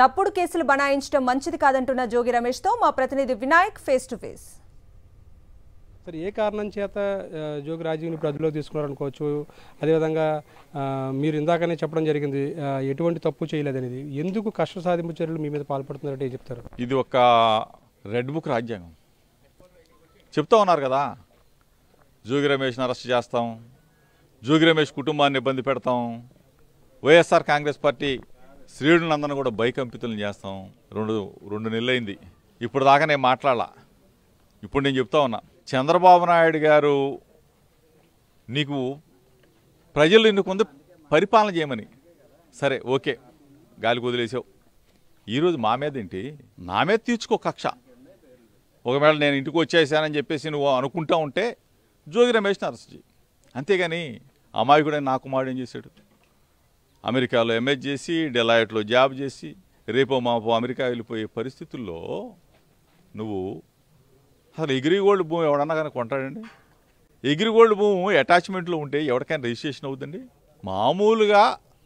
తప్పుడు కేసులు బనాయించడం మంచిది కాదంటున్న జోగి రమేష్తో మా ప్రతినిధి వినాయక్ ఫేస్ టు ఫేస్ సరే ఏ కారణం చేత ఆ, జోగి రాజీవ్ని ఇప్పుడు అదుపులోకి తీసుకున్నారనుకోవచ్చు అదేవిధంగా ఆ, మీరు ఇందాకనే చెప్పడం జరిగింది ఆ, ఎటువంటి తప్పు చేయలేదనేది ఎందుకు కష్ట సాధింపు చర్యలు మీ మీద పాల్పడుతున్నారంటే ఏం చెప్తారు ఇది ఒక రెడ్ బుక్ రాజ్యాంగం చెప్తా ఉన్నారు కదా జోగి రమేష్ని అరెస్ట్ చేస్తాం జోగి రమేష్ కుటుంబాన్ని ఇబ్బంది పెడతాం వైఎస్ఆర్ కాంగ్రెస్ పార్టీ శ్రీడునందన కూడా భయకంపితులను చేస్తాం రెండు రెండు నెలలైంది ఇప్పుడు దాకా నేను మాట్లాడాల ఇప్పుడు నేను చెప్తా ఉన్నా చంద్రబాబు నాయుడు గారు నీకు ప్రజలు ఎన్నుకుంది పరిపాలన చేయమని సరే ఓకే గాలికి వదిలేసావు ఈరోజు మా మీద ఏంటి నా మీద తీర్చుకో కక్ష ఒకవేళ నేను ఇంటికి వచ్చేసానని చెప్పేసి నువ్వు అనుకుంటా ఉంటే జోగి రమేష్ని అరెస్ట్ చేయి అంతేగాని అమాయకుడైన నా కుమారుడు ఏం చేశాడు అమెరికాలో ఎంఎస్ చేసి డెలాయిట్లో జాబ్ చేసి రేపో మాపో అమెరికా వెళ్ళిపోయే పరిస్థితుల్లో నువ్వు అసలు ఎగిరి గోల్డ్ భూమి ఎవడన్నా కానీ కొంటాడండి ఎగిరి గోల్డ్ భూమి అటాచ్మెంట్లో ఉంటే ఎవరికైనా రిజిస్ట్రేషన్ అవుతుందండి మామూలుగా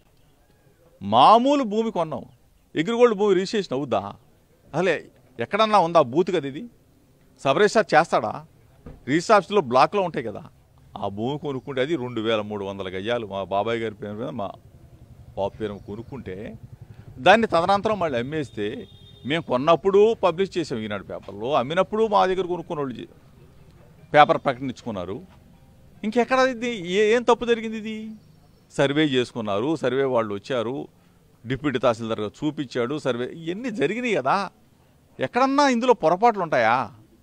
మామూలు భూమి కొన్నాం ఎగిరిగోల్డ్ భూమి రిజిస్ట్రేషన్ అవుద్దా అసలే ఎక్కడన్నా ఉందా బూత్ కదా ఇది సబ్ రిజిస్టార్ చేస్తాడా రిజిస్టర్ ఆఫీస్లో బ్లాక్లో ఉంటాయి కదా ఆ భూమి కొనుక్కుంటే అది రెండు వేల మూడు వందల గజాలు మా బాబాయ్ గారి పేరు మీద మా బాబు పేరు మీద కొనుక్కుంటే దాన్ని తదనంతరం మళ్ళీ అమ్మేస్తే మేము కొన్నప్పుడు పబ్లిష్ చేసాం ఈనాడు పేపర్లో అమ్మినప్పుడు మా దగ్గర కొనుక్కున్న వాళ్ళు చే- పేపర్ ప్రకటించుకున్నారు ఇంకెక్కడ ఇది ఏ- ఏం తప్పు జరిగింది ఇది సర్వే చేసుకున్నారు సర్వే వాళ్ళు వచ్చారు డిప్యూటీ తహసీల్దార్ గారు చూపించాడు సర్వే ఇవన్నీ జరిగినాయి కదా ఎక్కడన్నా ఇందులో పొరపాట్లు ఉంటాయా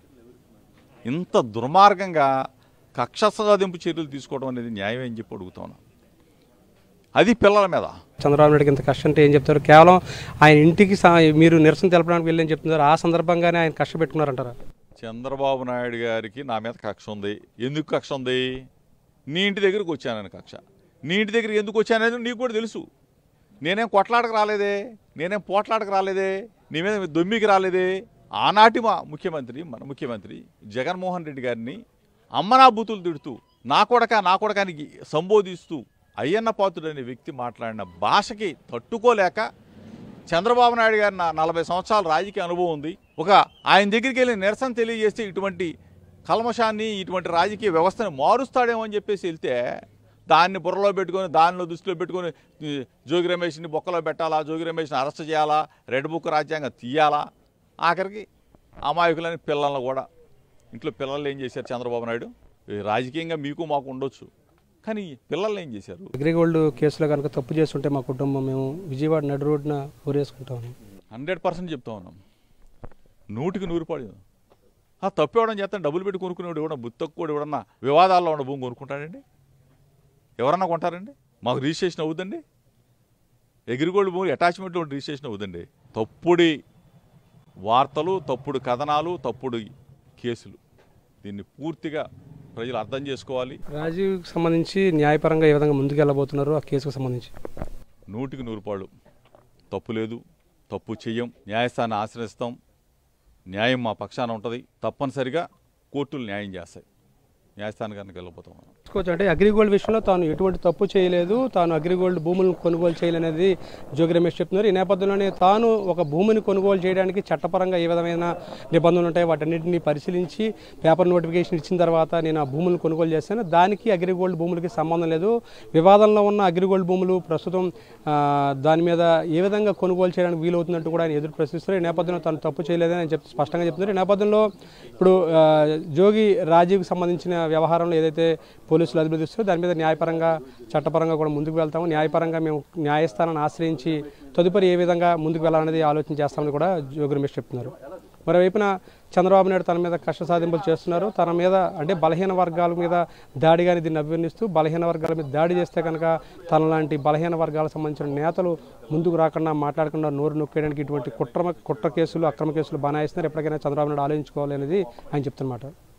ఇంత దుర్మార్గంగా కక్ష సాధింపు చర్యలు తీసుకోవడం అనేది న్యాయం అని చెప్పి అడుగుతాను అది పిల్లల మీద చంద్రబాబు నాయుడుకి ఇంత కష్టం అంటే ఏం చెప్తారు కేవలం ఆయన ఇంటికి సా- మీరు నిరసన తెలపడానికి వెళ్ళని చెప్తున్నారు ఆ సందర్భంగానే ఆయన కష్టపెట్టుకున్నారంటారా చంద్రబాబు నాయుడు గారికి నా మీద కక్ష ఉంది ఎందుకు కక్ష ఉంది నీ ఇంటి దగ్గరికి వచ్చానని కక్ష నీ ఇంటి దగ్గరికి ఎందుకు వచ్చానని నీకు కూడా తెలుసు నేనేం కొట్లాడక రాలేదే నేనేం పోట్లాడక రాలేదే నీ మీద దొమ్మికి రాలేదే ఆనాటి మా ముఖ్యమంత్రి మన ముఖ్యమంత్రి జగన్మోహన్ రెడ్డి గారిని అమ్మనా బూతులు తిడుతూ నా కొడక నా కొడకానికి సంబోధిస్తూ అయ్యన్న పాత్రుడు అనే వ్యక్తి మాట్లాడిన భాషకి తట్టుకోలేక చంద్రబాబు నాయుడు గారి నా నలభై సంవత్సరాల రాజకీయ అనుభవం ఉంది ఒక ఆయన దగ్గరికి వెళ్ళి నిరసన తెలియజేస్తే ఇటువంటి కల్మషాన్ని ఇటువంటి రాజకీయ వ్యవస్థను మారుస్తాడేమో అని చెప్పేసి వెళ్తే దాన్ని బుర్రలో పెట్టుకొని దానిలో దృష్టిలో పెట్టుకొని ఈ జోగి రమేష్ని బొక్కలో పెట్టాలా జోగి రమేష్ని అరెస్ట్ చేయాలా రెడ్ బుక్ రాజ్యాంగం తీయాలా ఆఖరికి అమాయకులని పిల్లలను కూడా ఇంట్లో పిల్లలు ఏం చేశారు చంద్రబాబు నాయుడు ఈ రాజకీయంగా మీకు మాకు ఉండొచ్చు కానీ పిల్లల్ని ఏం చేశారు అగ్రిగోల్డ్ కేసులో కనుక తప్పు చేస్తుంటే మా కుటుంబం మేము విజయవాడ నడు రోడ్డున ఊరేసుకుంటాము హండ్రెడ్ పర్సెంట్ చెప్తా ఉన్నాం నూటికి నూరు పాడు ఆ తప్పు ఇవ్వడం చేస్తాను డబ్బులు పెట్టి కొనుక్కునేవాడు ఇవ్వడం బుద్ధి తక్కువ ఎవడన్నా వివాదాల్లో ఉన్న భూమి కొనుక్కుంటాడండి ఎవరన్నా కొంటారండి మాకు రిజిస్ట్రేషన్ అవుతుందండి ఎగిరిగోల్డ్ భూమి అటాచ్మెంట్లో ఉండి రిజిస్ట్రేషన్ అవుతుందండి తప్పుడి వార్తలు తప్పుడు కథనాలు తప్పుడు కేసులు దీన్ని పూర్తిగా ప్రజలు అర్థం చేసుకోవాలి రాజీవ్కి సంబంధించి న్యాయపరంగా ఏ విధంగా ముందుకు వెళ్ళబోతున్నారు ఆ కేసుకు సంబంధించి నూటికి నూరు పాళ్ళు తప్పు లేదు తప్పు చెయ్యం న్యాయస్థానాన్ని ఆశ్రయిస్తాం న్యాయం మా పక్షాన ఉంటుంది తప్పనిసరిగా కోర్టులు న్యాయం చేస్తాయి న్యాయస్థానం కనుక వెళ్ళిపోతాం మనం చూసుకోవచ్చు అంటే అగ్రిగోల్డ్ విషయంలో తాను ఎటువంటి తప్పు చేయలేదు తాను అగ్రిగోల్డ్ భూములను కొనుగోలు చేయాలనేది జోగి రమేష్ చెప్తున్నారు ఈ నేపథ్యంలోనే తాను ఒక భూమిని కొనుగోలు చేయడానికి చట్టపరంగా ఏ విధమైన నిబంధనలు ఉంటాయి వాటన్నిటిని పరిశీలించి పేపర్ నోటిఫికేషన్ ఇచ్చిన తర్వాత నేను ఆ భూములను కొనుగోలు చేస్తాను దానికి అగ్రిగోల్డ్ భూములకి సంబంధం లేదు వివాదంలో ఉన్న అగ్రిగోల్డ్ భూములు ప్రస్తుతం ఆ, దాని మీద ఏ విధంగా కొనుగోలు చేయడానికి వీలవుతున్నట్టు కూడా ఆయన ఎదురు ప్రశ్నిస్తారు ఈ నేపథ్యంలో తాను తప్పు చేయలేదని ఆయన చెప్ స్పష్టంగా చెప్తున్నారు ఈ నేపథ్యంలో ఇప్పుడు ఆ, జోగి రాజీవ్కి సంబంధించిన వ్యవహారంలో ఏదైతే పోలీసులు అభివృద్ధిస్తారో దాని మీద న్యాయపరంగా చట్టపరంగా కూడా ముందుకు వెళ్తాము న్యాయపరంగా మేము న్యాయస్థానాన్ని ఆశ్రయించి తదుపరి ఏ విధంగా ముందుకు వెళ్ళాలనేది ఆలోచన చేస్తామని కూడా జోగి రమేష్ చెప్తున్నారు మరోవైపున చంద్రబాబు నాయుడు తన మీద కష్ట సాధింపులు చేస్తున్నారు తన మీద అంటే బలహీన వర్గాల మీద దాడిగాని దీన్ని అభివర్ణిస్తూ బలహీన వర్గాల మీద దాడి చేస్తే కనుక తన లాంటి బలహీన వర్గాలకు సంబంధించిన నేతలు ముందుకు రాకుండా మాట్లాడకుండా నోరు నొక్కేయడానికి ఇటువంటి కుట్ర కుట్ర కేసులు అక్రమ కేసులు బనాయిస్తున్నారు ఎప్పటికైనా చంద్రబాబు నాయుడు ఆలోచించుకోవాలి అనేది ఆయన చెప్తున్నమాట